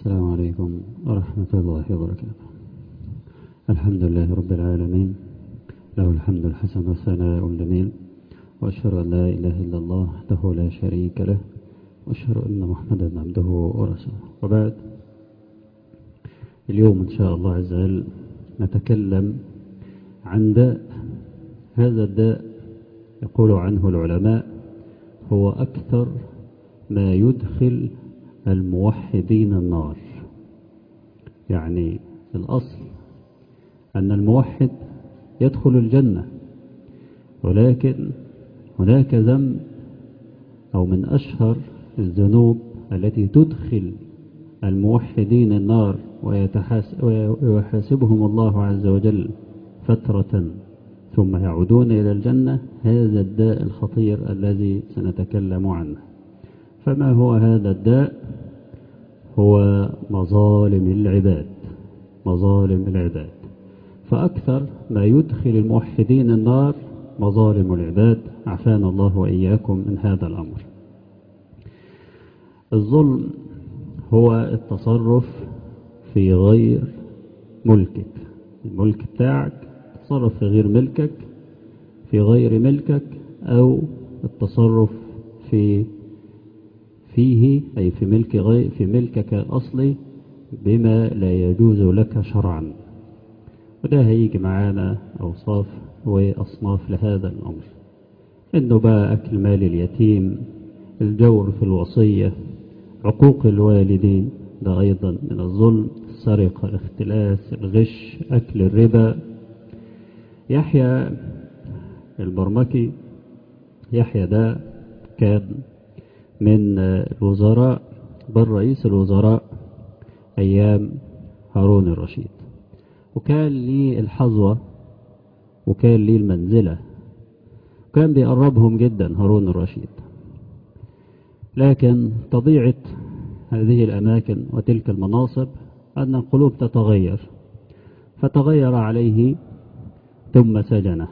السلام عليكم ورحمة الله وبركاته الحمد لله رب العالمين له الحمد الحسن والثناء الجميل وأشهد أن لا إله إلا الله وحده لا شريك له وأشهد أن محمدا عبده ورسوله وبعد اليوم إن شاء الله عز وجل نتكلم عن داء هذا الداء يقول عنه العلماء هو أكثر ما يدخل الموحدين النار يعني الأصل أن الموحد يدخل الجنة ولكن هناك ذنب أو من أشهر الذنوب التي تدخل الموحدين النار ويحاسبهم الله عز وجل فترة ثم يعودون إلى الجنة هذا الداء الخطير الذي سنتكلم عنه فما هو هذا الداء هو مظالم العباد مظالم العباد فأكثر ما يدخل الموحدين النار مظالم العباد عفانا الله وإياكم من هذا الأمر الظلم هو التصرف في غير ملكك الملك بتاعك تصرف في غير ملكك في غير ملكك أو التصرف في فيه أي في ملك غير في ملكك الأصلي بما لا يجوز لك شرعا وده هيجي معانا أوصاف وأصناف لهذا الأمر إنه بقى أكل مال اليتيم الجور في الوصية عقوق الوالدين ده أيضا من الظلم السرقة الاختلاس الغش أكل الربا يحيى البرمكي يحيى ده كان من الوزراء بل رئيس الوزراء أيام هارون الرشيد وكان لي الحظوة وكان لي المنزلة وكان بيقربهم جدا هارون الرشيد لكن طبيعة هذه الأماكن وتلك المناصب أن القلوب تتغير فتغير عليه ثم سجنه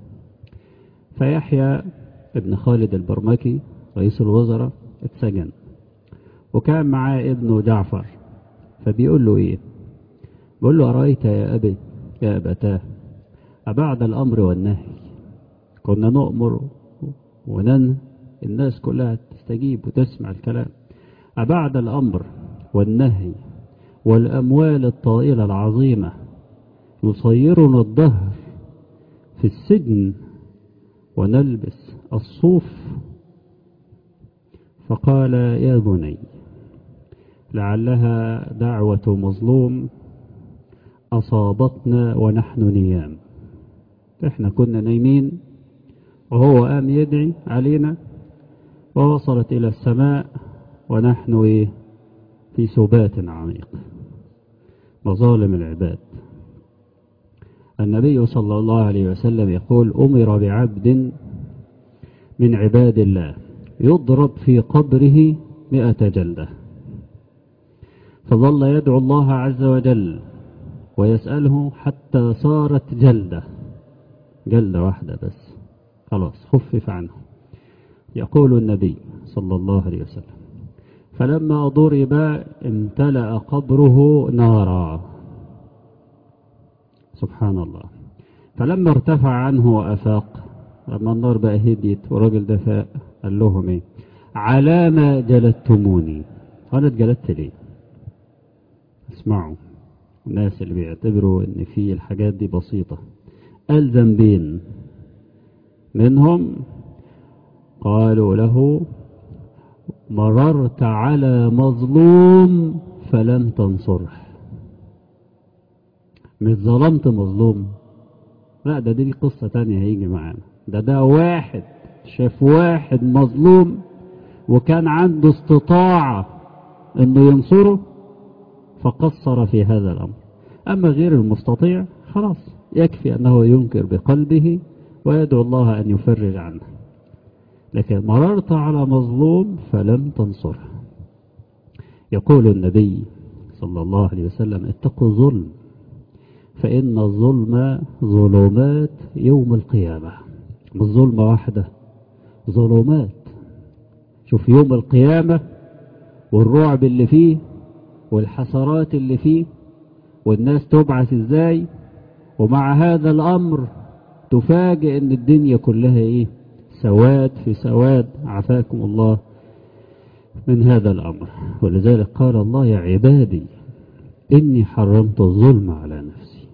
فيحيى ابن خالد البرمكي رئيس الوزراء اتسجن وكان معاه ابنه جعفر فبيقول له ايه بيقول له أرأيت يا أبي يا أبتاه أبعد الأمر والنهي كنا نؤمر وننهى الناس كلها تستجيب وتسمع الكلام أبعد الأمر والنهي والأموال الطائلة العظيمة يصيرنا الظهر في السجن ونلبس الصوف فقال يا بني لعلها دعوة مظلوم أصابتنا ونحن نيام احنا كنا نايمين وهو قام يدعي علينا ووصلت إلى السماء ونحن إيه في سبات عميق مظالم العباد النبي صلى الله عليه وسلم يقول أمر بعبد من عباد الله يضرب في قبره مئة جلدة فظل يدعو الله عز وجل ويسأله حتى صارت جلدة جلدة واحدة بس خلاص خفف عنه يقول النبي صلى الله عليه وسلم فلما ضرب امتلأ قبره نارا سبحان الله فلما ارتفع عنه وأفاق لما النار بقى هديت وراجل ده فاق قال لهم ايه على ما جلدتموني انا اتجلدت ليه اسمعوا الناس اللي بيعتبروا ان في الحاجات دي بسيطة قال ذنبين منهم قالوا له مررت على مظلوم فلم تنصره مش ظلمت مظلوم لا ده دي قصة تانية هيجي معانا ده ده واحد شاف واحد مظلوم وكان عنده استطاعة انه ينصره فقصر في هذا الامر اما غير المستطيع خلاص يكفي انه ينكر بقلبه ويدعو الله ان يفرج عنه لكن مررت على مظلوم فلم تنصره يقول النبي صلى الله عليه وسلم اتقوا الظلم فإن الظلم ظلمات يوم القيامة مش ظلمة واحدة ظلمات شوف يوم القيامة والرعب اللي فيه والحسرات اللي فيه والناس تبعث ازاي ومع هذا الامر تفاجئ ان الدنيا كلها ايه سواد في سواد عافاكم الله من هذا الامر ولذلك قال الله يا عبادي اني حرمت الظلم على نفسي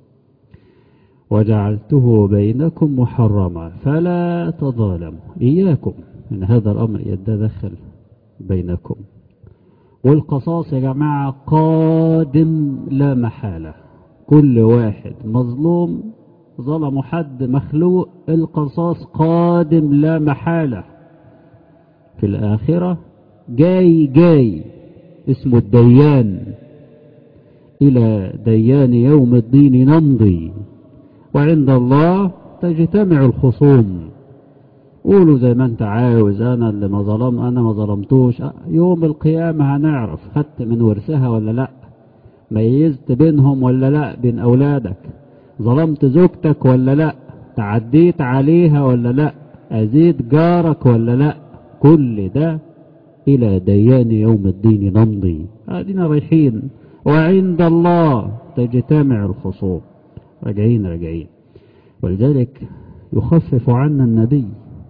وجعلته بينكم محرما فلا تظالموا اياكم ان هذا الامر يتدخل بينكم والقصاص يا جماعة قادم لا محالة كل واحد مظلوم ظلم حد مخلوق القصاص قادم لا محالة في الآخرة جاي جاي اسمه الديان إلى ديان يوم الدين نمضي وعند الله تجتمع الخصوم قولوا زي ما انت عاوز انا اللي ما ظلم انا ما ظلمتوش يوم القيامة هنعرف خدت من ورثها ولا لا ميزت بينهم ولا لا بين اولادك ظلمت زوجتك ولا لا تعديت عليها ولا لا ازيد جارك ولا لا كل ده الى ديان يوم الدين نمضي ادينا رايحين وعند الله تجتمع الخصوم راجعين راجعين ولذلك يخفف عنا النبي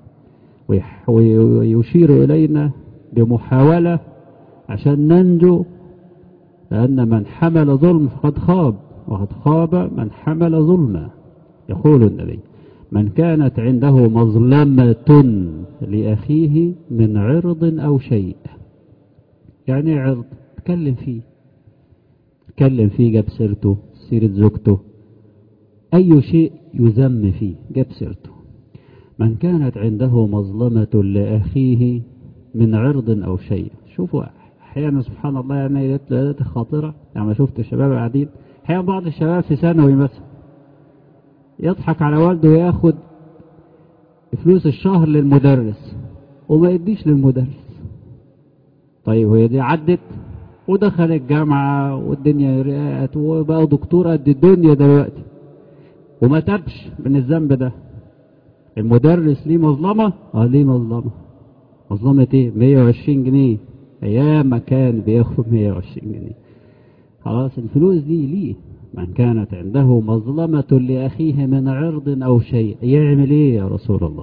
ويشير إلينا بمحاولة عشان ننجو لأن من حمل ظلم فقد خاب وقد خاب من حمل ظلما يقول النبي من كانت عنده مظلمة لأخيه من عرض أو شيء يعني عرض تكلم فيه تكلم فيه جاب سيرته سيرة زوجته أي شيء يذم فيه جاب سيرته من كانت عنده مظلمة لأخيه من عرض أو شيء شوفوا أحيانا سبحان الله يعني ليلة خاطرة يعني شفت الشباب قاعدين أحيانا بعض الشباب في ثانوي مثلا يضحك على والده وياخد فلوس الشهر للمدرس وما يديش للمدرس طيب وهي دي عدت ودخل الجامعة والدنيا رقت وبقى دكتور قد الدنيا دلوقتي وما تبش من الذنب ده المدرس ليه مظلمة اه ليه مظلمة مظلمة ايه 120 جنيه ايام ما كان بياخد 120 جنيه خلاص الفلوس دي ليه من كانت عنده مظلمة لأخيه من عرض أو شيء يعمل ايه يا رسول الله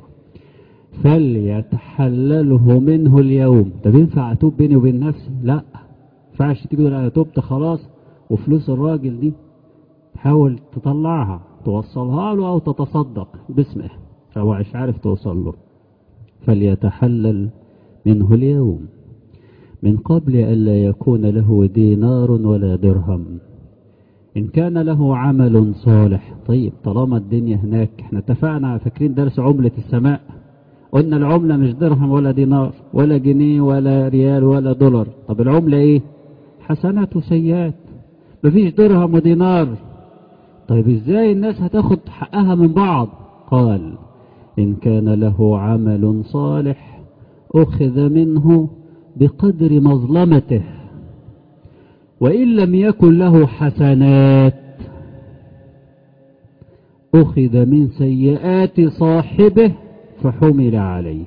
فليتحلله منه اليوم طب ينفع أتوب بيني وبين نفسي لا ينفعش تيجي تقول أنا توبت خلاص وفلوس الراجل دي تحاول تطلعها توصلها له أو تتصدق باسمه فهو مش عارف توصل له فليتحلل منه اليوم من قبل ألا يكون له دينار ولا درهم إن كان له عمل صالح طيب طالما الدنيا هناك احنا اتفقنا فاكرين درس عملة السماء قلنا العملة مش درهم ولا دينار ولا جنيه ولا ريال ولا دولار طب العملة ايه حسنات وسيئات مفيش درهم ودينار طيب ازاي الناس هتاخد حقها من بعض قال إن كان له عمل صالح أخذ منه بقدر مظلمته وإن لم يكن له حسنات أخذ من سيئات صاحبه فحمل عليه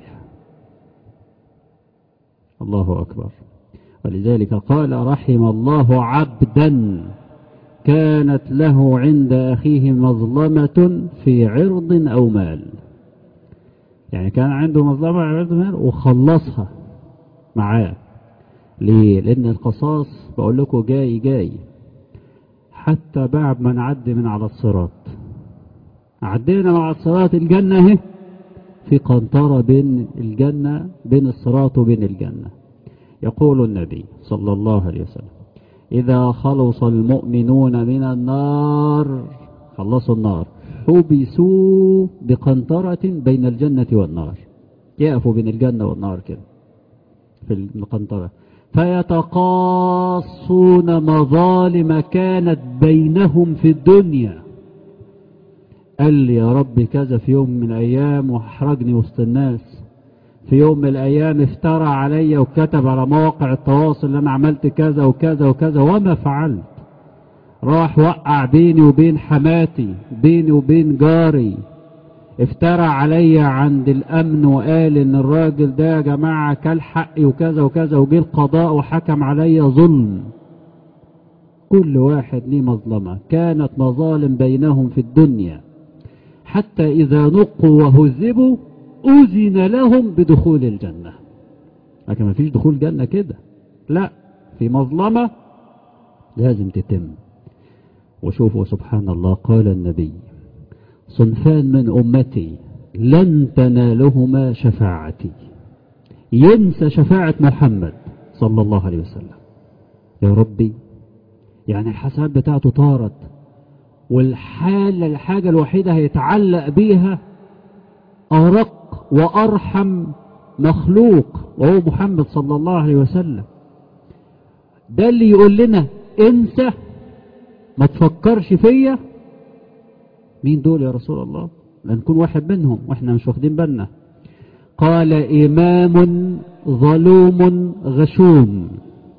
الله أكبر ولذلك قال رحم الله عبدا كانت له عند أخيه مظلمة في عرض أو مال يعني كان عنده مظلمة عرض مال وخلصها معاه ليه لأن القصاص بقول لكم جاي جاي حتى بعد ما نعدي من على الصراط عدينا مع الصراط الجنة اهي في قنطرة بين الجنة بين الصراط وبين الجنة يقول النبي صلى الله عليه وسلم إذا خلص المؤمنون من النار خلصوا النار حبسوا بقنطرة بين الجنة والنار يقفوا بين الجنة والنار كده في القنطرة فيتقاصون مظالم كانت بينهم في الدنيا قال لي يا رب كذا في يوم من الأيام وحرجني وسط الناس في يوم من الأيام افترى علي وكتب على مواقع التواصل اللي أنا عملت كذا وكذا وكذا وما فعلت راح وقع بيني وبين حماتي بيني وبين جاري افترى علي عند الأمن وقال إن الراجل ده يا جماعة كل حقي وكذا وكذا وجه القضاء وحكم علي ظلم كل واحد ليه مظلمة كانت مظالم بينهم في الدنيا حتى إذا نقوا وهذبوا أذن لهم بدخول الجنة لكن ما فيش دخول جنة كده لا في مظلمة لازم تتم وشوفوا سبحان الله قال النبي صنفان من أمتي لن تنالهما شفاعتي ينسى شفاعة محمد صلى الله عليه وسلم يا ربي يعني الحسنات بتاعته طارت والحالة الحاجة الوحيدة هيتعلق بيها أرق وأرحم مخلوق وهو محمد صلى الله عليه وسلم ده اللي يقول لنا انسى ما تفكرش فيا مين دول يا رسول الله لنكون واحد منهم واحنا مش واخدين بالنا قال إمام ظلوم غشوم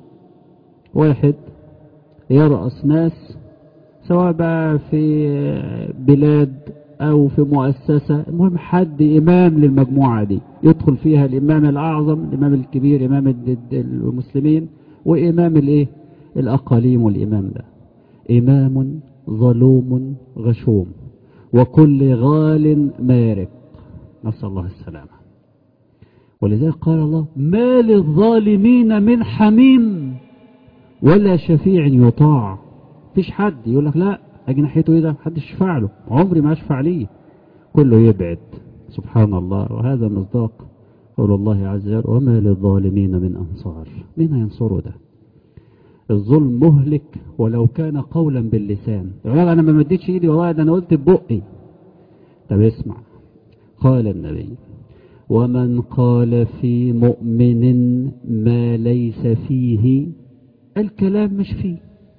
واحد يرأس ناس سواء بقى في بلاد أو في مؤسسة المهم حد إمام للمجموعة دي يدخل فيها الإمام الأعظم الإمام الكبير إمام المسلمين وإمام الإيه الأقاليم والإمام ده إمام ظلوم غشوم وكل غال مارق نسأل الله السلامة ولذلك قال الله ما للظالمين من حميم ولا شفيع يطاع فيش حد يقول لك لا اجي ناحيته ايه ده حد يشفع له عمري ما اشفع ليه كله يبعد سبحان الله وهذا مصداق قول الله عز وجل وما للظالمين من انصار مين هينصره ده الظلم مهلك ولو كان قولا باللسان يقول لك انا ما مديتش ايدي والله ده انا قلت ببقي طب اسمع قال النبي ومن قال في مؤمن ما ليس فيه الكلام مش فيه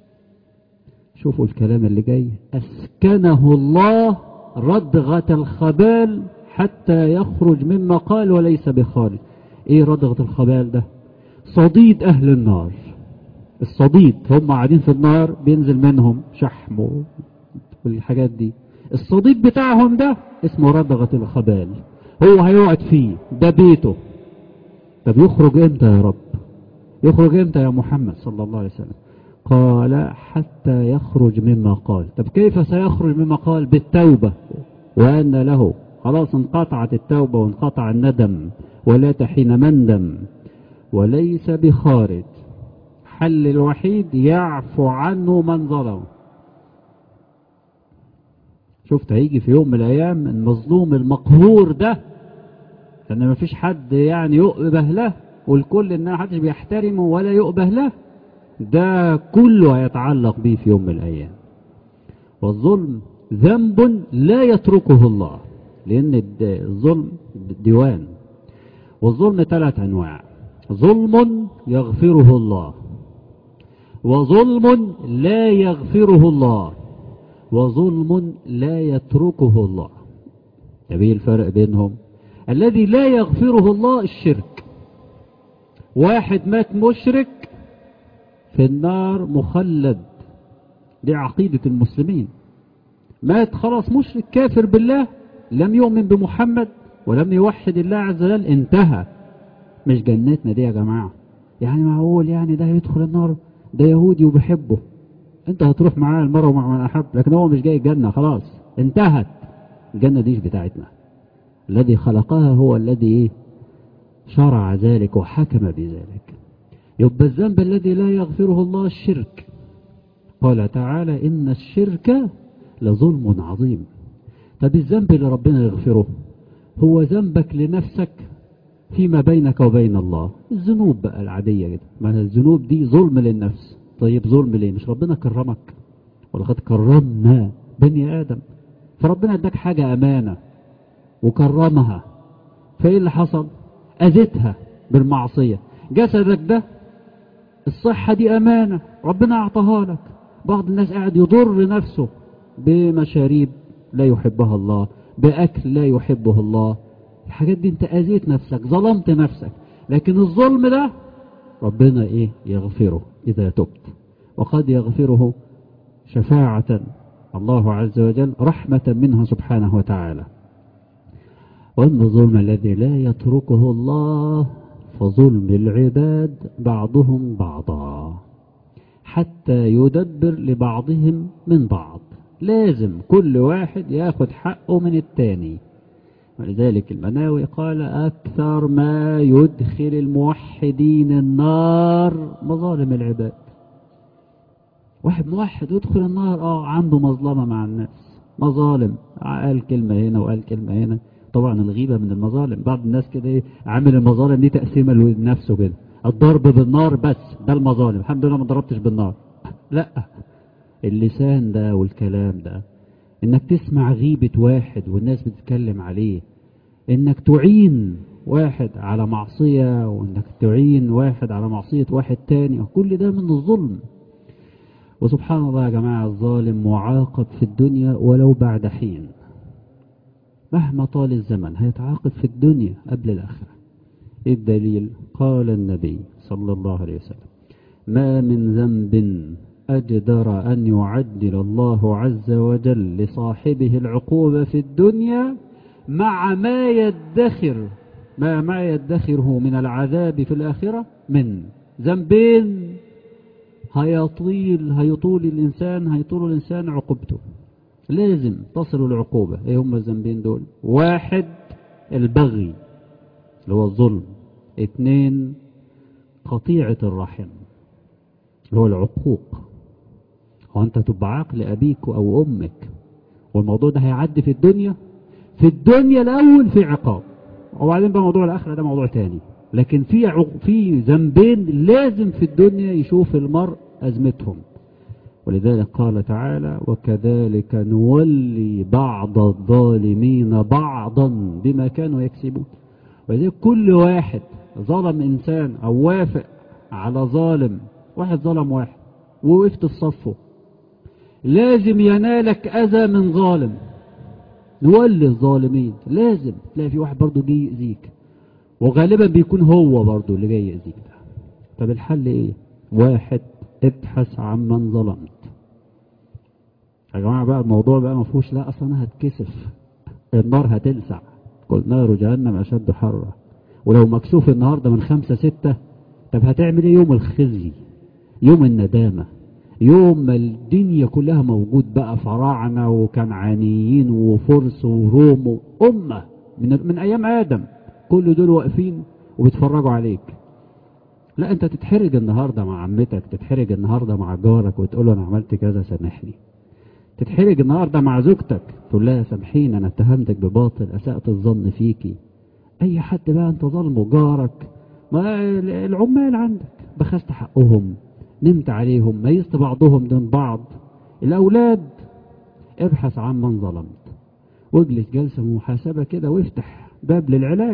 شوفوا الكلام اللي جاي أسكنه الله ردغة الخبال حتى يخرج مما قال وليس بخارج ايه ردغة الخبال ده صديد أهل النار الصديد هم قاعدين في النار بينزل منهم شحم والحاجات دي الصديد بتاعهم ده اسمه ردغة الخبال هو هيقعد فيه ده بيته طب يخرج امتى يا رب يخرج امتى يا محمد صلى الله عليه وسلم قال حتى يخرج مما قال طب كيف سيخرج مما قال بالتوبة وأن له خلاص انقطعت التوبة وانقطع الندم ولا تحين مندم وليس بخارج حل الوحيد يعفو عنه من ظلم شفت هيجي في يوم من الأيام المظلوم المقهور ده لأن ما فيش حد يعني يؤبه له والكل إن محدش بيحترمه ولا يؤبه له ده كله هيتعلق به في يوم من الأيام والظلم ذنب لا يتركه الله لأن الظلم ديوان والظلم ثلاث أنواع ظلم يغفره الله وظلم لا يغفره الله وظلم لا يتركه الله تبيه الفرق بينهم الذي لا يغفره الله الشرك واحد مات مشرك في النار مخلد دي عقيدة المسلمين مات خلاص مشرك كافر بالله لم يؤمن بمحمد ولم يوحد الله عز وجل انتهى مش جنتنا دي يا جماعة يعني معقول يعني ده يدخل النار ده يهودي وبيحبه انت هتروح معاه المرة ومع من احب لكن هو مش جاي الجنة خلاص انتهت الجنة ديش بتاعتنا الذي خلقها هو الذي ايه شرع ذلك وحكم بذلك يبقى الذنب الذي لا يغفره الله الشرك قال تعالى إن الشرك لظلم عظيم طب الذنب اللي ربنا يغفره هو ذنبك لنفسك فيما بينك وبين الله الذنوب بقى العادية كده ما الذنوب دي ظلم للنفس طيب ظلم ليه مش ربنا كرمك ولقد كرمنا بني آدم فربنا اداك حاجة أمانة وكرمها فايه اللي حصل أذتها بالمعصية جسدك ده الصحة دي أمانة ربنا أعطاها لك بعض الناس قاعد يضر نفسه بمشاريب لا يحبها الله بأكل لا يحبه الله الحاجات دي انت أذيت نفسك ظلمت نفسك لكن الظلم ده ربنا ايه يغفره إذا تبت وقد يغفره شفاعة الله عز وجل رحمة منه سبحانه وتعالى وأما الظلم الذي لا يتركه الله فظلم العباد بعضهم بعضا حتى يدبر لبعضهم من بعض لازم كل واحد ياخد حقه من التاني ولذلك المناوي قال أكثر ما يدخل الموحدين النار مظالم العباد واحد موحد يدخل النار اه عنده مظلمة مع الناس مظالم قال كلمة هنا وقال كلمة هنا طبعا الغيبة من المظالم بعض الناس كده ايه عامل المظالم دي تقسيمة لنفسه كده الضرب بالنار بس ده المظالم الحمد لله ما ضربتش بالنار لا اللسان ده والكلام ده انك تسمع غيبة واحد والناس بتتكلم عليه انك تعين واحد على معصية وانك تعين واحد على معصية واحد تاني كل ده من الظلم وسبحان الله يا جماعة الظالم معاقب في الدنيا ولو بعد حين مهما طال الزمن هيتعاقب في الدنيا قبل الآخرة إيه الدليل قال النبي صلى الله عليه وسلم ما من ذنب أجدر أن يعدل الله عز وجل لصاحبه العقوبة في الدنيا مع ما يدخر ما ما يدخره من العذاب في الآخرة من ذنبين هيطيل هيطول الإنسان هيطول الإنسان عقوبته لازم تصل العقوبة ايه هم الذنبين دول واحد البغي اللي هو الظلم اتنين قطيعة الرحم اللي هو العقوق هو انت تبقى عقل ابيك او امك والموضوع ده هيعدي في الدنيا في الدنيا الاول في عقاب وبعدين بقى موضوع الاخره ده موضوع تاني لكن في عق... في ذنبين لازم في الدنيا يشوف المرء ازمتهم ولذلك قال تعالى وكذلك نولي بعض الظالمين بعضا بما كانوا يكسبون ولذلك كل واحد ظلم انسان او وافق على ظالم واحد ظلم واحد ووقفت في صفه لازم ينالك اذى من ظالم نولي الظالمين لازم تلاقي في واحد برضه جاي يأذيك وغالبا بيكون هو برضه اللي جاي يأذيك ده طب الحل ايه واحد ابحث عن من ظلمت يا جماعة بقى الموضوع بقى ما فيهوش لا اصلا انا هتكسف النار هتلسع قل نار جهنم اشد حرة ولو مكسوف النهاردة من خمسة ستة طب هتعمل ايه يوم الخزي يوم الندامة يوم ما الدنيا كلها موجود بقى فراعنة وكنعانيين وفرس وروم أمة من, من أيام آدم كل دول واقفين وبيتفرجوا عليك لا انت تتحرج النهاردة مع عمتك تتحرج النهاردة مع جارك وتقول له انا عملت كذا سامحني تتحرج النهاردة مع زوجتك تقول لها سامحيني انا اتهمتك بباطل اسأت الظن فيكي اي حد بقى انت ظلمه جارك ما العمال عندك بخست حقهم نمت عليهم ميزت بعضهم من بعض الاولاد ابحث عن من ظلمت واجلس جلسة محاسبة كده وافتح باب للعلاج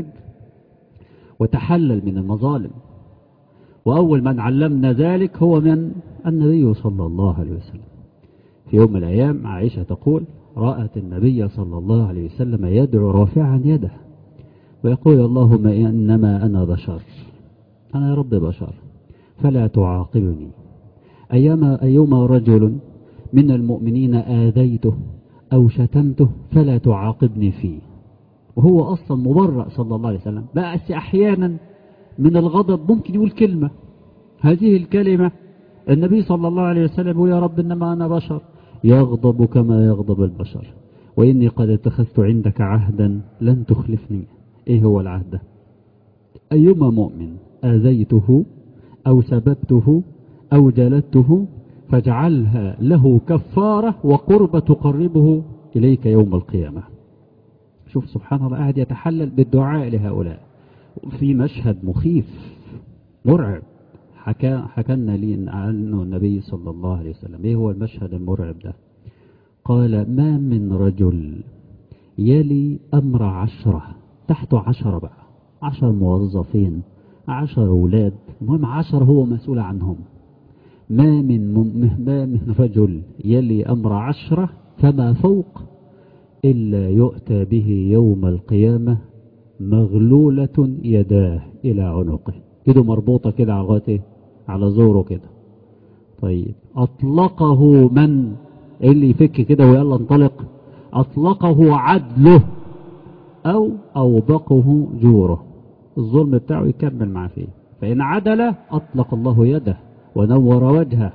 وتحلل من المظالم وأول من علمنا ذلك هو من النبي صلى الله عليه وسلم في يوم من الأيام عائشة تقول رأت النبي صلى الله عليه وسلم يدعو رافعا يده ويقول اللهم إنما أنا بشر أنا يا رب بشر فلا تعاقبني أيما أيما رجل من المؤمنين آذيته أو شتمته فلا تعاقبني فيه وهو أصلا مبرأ صلى الله عليه وسلم بس أحيانا من الغضب ممكن يقول كلمة هذه الكلمة النبي صلى الله عليه وسلم يقول يا رب إنما أنا بشر يغضب كما يغضب البشر وإني قد اتخذت عندك عهدا لن تخلفني إيه هو العهد ده أيما مؤمن آذيته أو سببته أو جلدته فاجعلها له كفارة وقربة تقربه إليك يوم القيامة شوف سبحان الله قاعد يتحلل بالدعاء لهؤلاء في مشهد مخيف مرعب حكى حكنا لي عنه النبي صلى الله عليه وسلم ايه هو المشهد المرعب ده قال ما من رجل يلي امر عشرة تحته عشرة بقى عشر موظفين عشر اولاد المهم عشر هو مسؤول عنهم ما من ما من رجل يلي امر عشرة فما فوق الا يؤتى به يوم القيامة مغلولة يداه إلى عنقه كده مربوطة كده على غاته على زوره كده طيب أطلقه من اللي يفك كده ويلا انطلق أطلقه عدله أو أوبقه جوره الظلم بتاعه يكمل معاه فيه فإن عدل أطلق الله يده ونور وجهه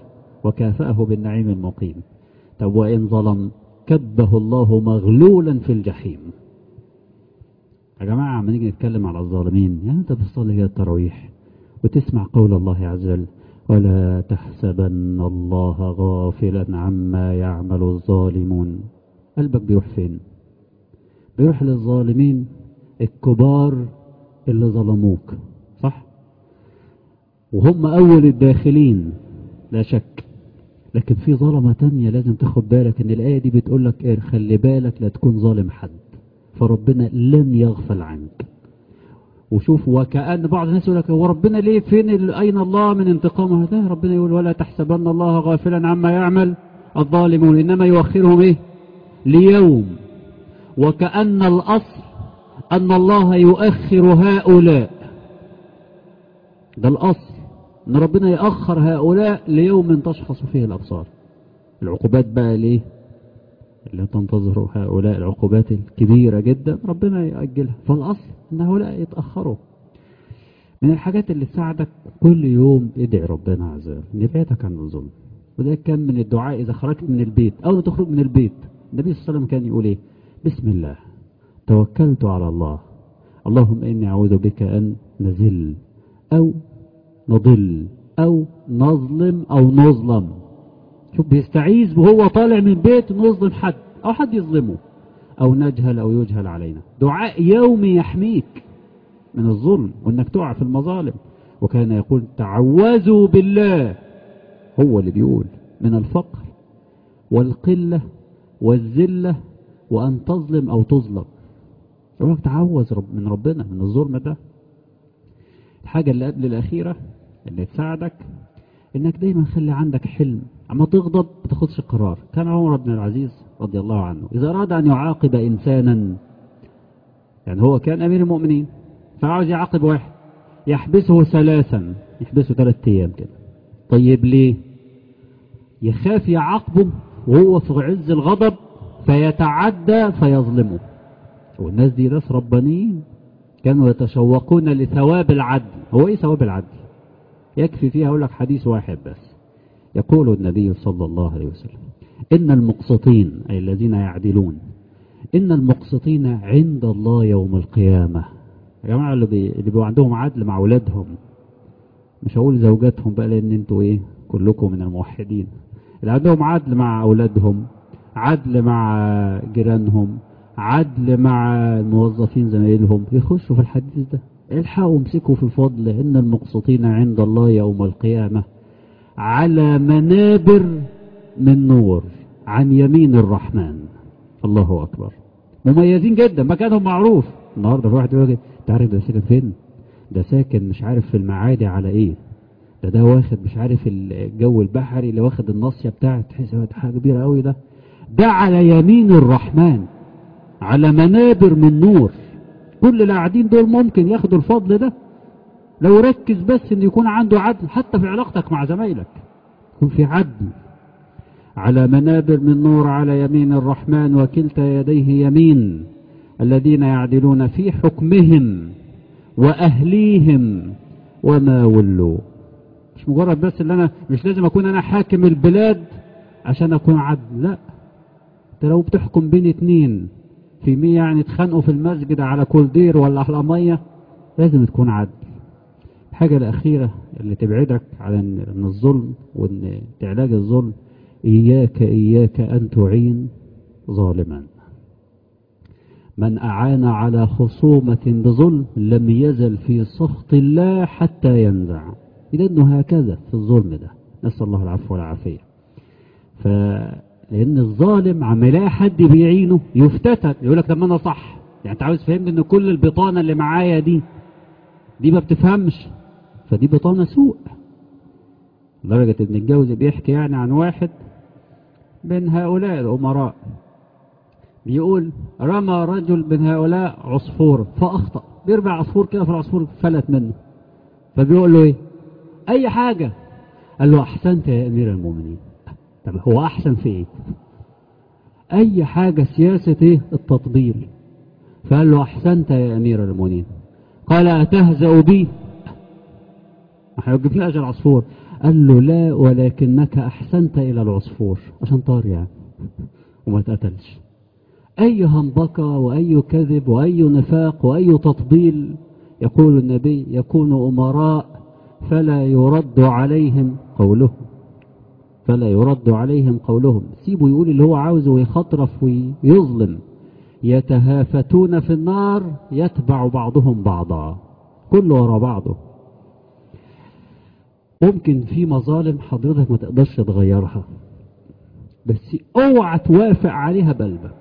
وكافأه بالنعيم المقيم طب وإن ظلم كبه الله مغلولا في الجحيم يا جماعة عم نيجي نتكلم على الظالمين يعني أنت بتصلي كده التراويح وتسمع قول الله عز وجل ولا تحسبن الله غافلا عما يعمل الظالمون قلبك بيروح فين بيروح للظالمين الكبار اللي ظلموك صح وهم أول الداخلين لا شك لكن في ظلمة تانية لازم تاخد بالك ان الآية دي بتقول لك ايه خلي بالك لا تكون ظالم حد فربنا لن يغفل عنك وشوف وكأن بعض الناس يقول لك هو ربنا ليه فين أين الله من انتقامه ده ربنا يقول ولا تحسبن الله غافلا عما يعمل الظالمون إنما يؤخرهم إيه ليوم وكأن الأصل أن الله يؤخر هؤلاء ده الأصل أن ربنا يأخر هؤلاء ليوم تشخص فيه الأبصار العقوبات بقى ليه اللي تنتظر هؤلاء العقوبات الكبيرة جدا ربنا يأجلها فالأصل أن هؤلاء يتأخروا من الحاجات اللي تساعدك كل يوم ادعي ربنا عز وجل يبعدك عن الظلم وده كان من الدعاء إذا خرجت من البيت أو تخرج من البيت النبي صلى الله عليه وسلم كان يقول إيه بسم الله توكلت على الله اللهم إني أعوذ بك أن نزل أو نضل أو نظلم أو نظلم شوف بيستعيذ وهو طالع من بيت نظلم حد أو حد يظلمه أو نجهل أو يجهل علينا دعاء يومي يحميك من الظلم وأنك تقع في المظالم وكان يقول تعوذوا بالله هو اللي بيقول من الفقر والقلة والذلة وأن تظلم أو تظلم يقول لك تعوذ رب من ربنا من الظلم ده الحاجة اللي قبل الأخيرة اللي تساعدك انك دايما خلي عندك حلم اما تغضب ما تاخدش قرار كان عمر بن العزيز رضي الله عنه اذا اراد ان يعاقب انسانا يعني هو كان امير المؤمنين فعاوز يعاقب واحد يحبسه ثلاثا يحبسه ثلاث ايام كده طيب ليه يخاف يعاقبه وهو في عز الغضب فيتعدى فيظلمه والناس دي ناس ربانيين كانوا يتشوقون لثواب العدل هو ايه ثواب العدل يكفي فيها أقول لك حديث واحد بس يقول النبي صلى الله عليه وسلم إن المقسطين أي الذين يعدلون إن المقسطين عند الله يوم القيامة يا جماعة اللي, بي... اللي بيبقوا عندهم عدل مع أولادهم مش هقول زوجاتهم بقى لأن انتوا إيه كلكم من الموحدين اللي عندهم عدل مع أولادهم عدل مع جيرانهم عدل مع الموظفين زمايلهم يخشوا في الحديث ده الحقوا امسكوا في الفضل إن المقسطين عند الله يوم القيامة على منابر من نور عن يمين الرحمن الله أكبر مميزين جدا مكانهم معروف النهاردة في واحد يقول لك تعرف ده ساكن فين ده ساكن مش عارف في المعادي على ايه ده ده واخد مش عارف الجو البحري اللي واخد الناصية بتاعت تحس حاجة كبيرة قوي ده ده على يمين الرحمن على منابر من نور كل اللي قاعدين دول ممكن ياخدوا الفضل ده لو ركز بس ان يكون عنده عدل حتى في علاقتك مع زمايلك يكون في عدل على منابر من نور على يمين الرحمن وكلتا يديه يمين الذين يعدلون في حكمهم وأهليهم وما ولوا مش مجرد بس اللي أنا مش لازم أكون أنا حاكم البلاد عشان أكون عدل لا انت لو بتحكم بين اتنين في مية يعني اتخانقوا في المسجد على كولدير ولا على مية لازم تكون عدل الحاجة الأخيرة اللي تبعدك على من الظلم وان تعلاج الظلم إياك إياك أن تعين ظالما من أعان على خصومة بظلم لم يزل في سخط الله حتى ينزع لأنه هكذا في الظلم ده نسأل الله العفو والعافية فلأن الظالم عم يلاقي حد بيعينه يفتتن يقول لك طب أنا صح يعني أنت عاوز تفهمني إن كل البطانة اللي معايا دي دي ما بتفهمش فدي بطانة سوء لدرجة ابن الجوزي بيحكي يعني عن واحد من هؤلاء الأمراء بيقول رمى رجل من هؤلاء عصفور فأخطأ بيرمي عصفور كده في العصفور فلت منه فبيقول له ايه اي حاجة قال له احسنت يا امير المؤمنين طب هو احسن في ايه اي حاجة سياسة ايه التطبيل فقال له احسنت يا امير المؤمنين قال اتهزأ بي ما هيوقفناش العصفور قال له لا ولكنك أحسنت إلى العصفور عشان طار يعني وما اتقتلش أي هنبكة وأي كذب وأي نفاق وأي تطبيل يقول النبي يكون أمراء فلا يرد عليهم قولهم فلا يرد عليهم قولهم سيبوا يقول اللي هو عاوزه ويخطرف ويظلم يتهافتون في النار يتبع بعضهم بعضا كله ورا بعضه ممكن في مظالم حضرتك ما تقدرش تغيرها بس اوعى توافق عليها بقلبك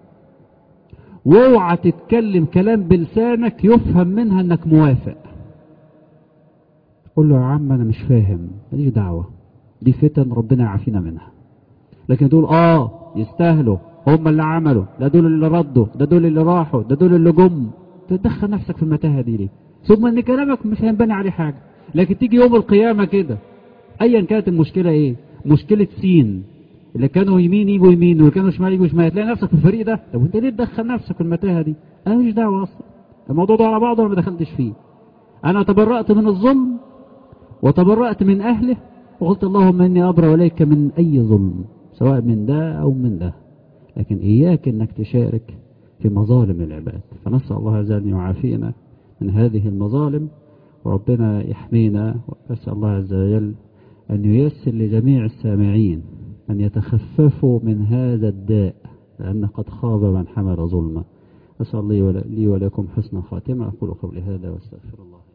واوعى تتكلم كلام بلسانك يفهم منها انك موافق قول له يا عم انا مش فاهم ماليش دعوه دي فتن ربنا يعافينا منها لكن تقول اه يستاهلوا هم اللي عملوا ده دول اللي ردوا ده دول اللي راحوا ده دول اللي جم تدخل نفسك في المتاهه دي ليه ثم ان كلامك مش هينبني عليه حاجه لكن تيجي يوم القيامه كده ايا كانت المشكله ايه مشكله سين اللي كانوا يمين يجوا يمين واللي كانوا شمال يجوا شمال تلاقي نفسك في الفريق ده طب انت ليه تدخل نفسك في المتاهه دي انا مش دعوه اصلا الموضوع ده على بعضه انا ما دخلتش فيه انا تبرأت من الظلم وتبرأت من اهله وقلت اللهم اني ابرأ اليك من اي ظلم سواء من ده او من ده لكن اياك انك تشارك في مظالم العباد فنسأل الله عز وجل ان يعافينا من هذه المظالم وربنا يحمينا وأسأل الله عز وجل أن ييسر لجميع السامعين أن يتخففوا من هذا الداء لأن قد خاب من حمل ظلما أسأل لي ولكم حسن خاتمة أقول قولي هذا واستغفر الله